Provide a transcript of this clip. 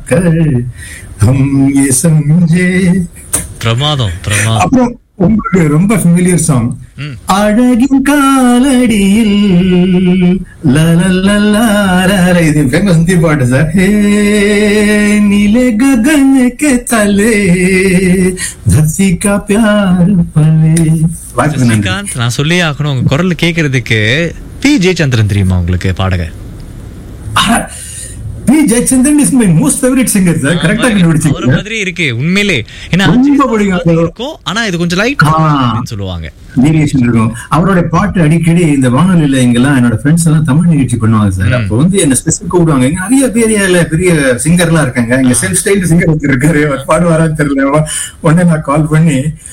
कर हम ये समझे பிரமாதம் பிரமாதம் அப்புறம் உங்களுக்கு ரொம்ப ஃபெமிலியர் சாங் ம். அழகின் காலடியில் லலலலாரர. இது ஃபேமஸ் ஹிந்தி பாட்டு சார் ஹே நீலே ககன் கே தலே தர்சி கா பியார் பலே வாய்ப்பு நன்றி ஸ்ரீகாந்த் நான் சொல்லியே ஆகணும் உங்க குரல்ல கேக்குறதுக்கு பி ஜெயச்சந்திரன் தெரியுமா உங்களுக்கு பாடகர் P Jayachandran is my most favourite singer sir கரெக்டா அவர கண்டுபிடிச்சீங்க மாதிரி இருக்கு உண்மையிலே ஏன்னா ரொம்ப அஜய் பிடிக்கும் மாதிரி அது. இருக்கும் ஆனா இது கொஞ்சம் லைட் ஆ. அப்படின்னு சொல்லுவாங்க வேரியேஷன் இருக்கும் அவரோட பாட்டு அடிக்கடி இந்த வானொலியில இங்கெல்லாம் என்னோட ஃப்ரெண்ட்ஸ் எல்லாம் தமிழ் நிகழ்ச்சி பண்ணுவாங்க சார் அப்போ வந்து என்ன ஸ்பெசிஃபிக் கூப்பிடுவாங்க இங்க நிறைய பெரிய பெரிய சிங்கர்லாம் இருக்காங்க இங்க செல்ஃப் ஸ்டைல் சிங்கர் ஒருத்தர் இருக்காரு அவர் பாடுவாரான்னு தெரியல உடனே நான் கால் பண்ணி